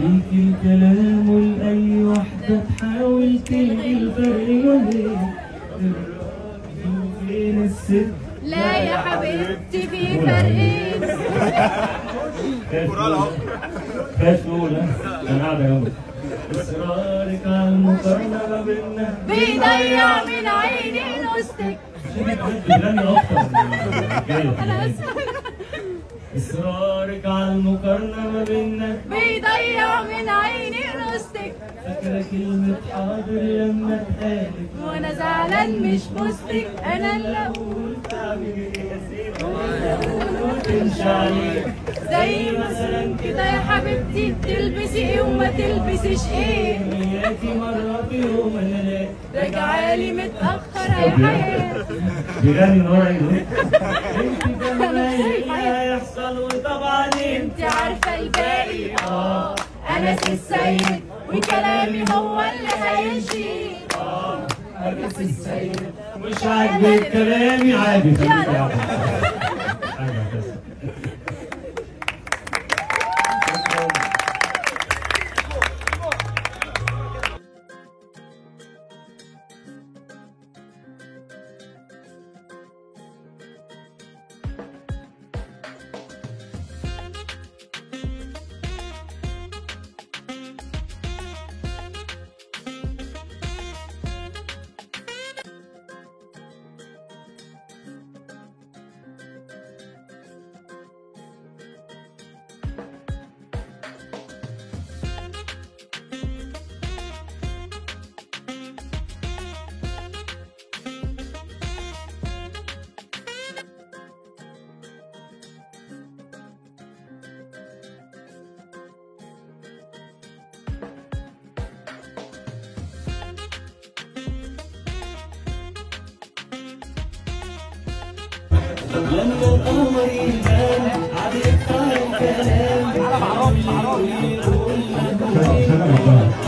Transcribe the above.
فيك الكلام ولأي وحدة تحاول تلغي الفرق ما بين الراجل وبين الست لا يا حبيبتي في فرقين كشولة أنا قاعدة جنبك إصرارك على المقارنة ما بيننا بيضيع من عيني نوستك بتغني أكتر من الرجالة. انا اسفه إصرارك على المقارنة ما بيننا بيضيع من عيني نوستك فاكرة كلمة حاضر لما اتقالت وانا زعلان مش بوستك انا اللي اقول تمشي عليك زي مثلا كده يا حبيبتي بتلبسي ايه وما تلبسيش ايه وياكي مرة في يوم أنا لا راجعالي متأخرة يا حياة بيغني نور عينه انت كمان اللي هيحصل وطبعا انت انت عارفة الباقي اه انا سي السيد وكلامي هو اللي هيمشي أرقص السيد مش عاجبك كلامي عادي خليك يلا. يا عم. لما القمر يبان عاد يقطع الكلام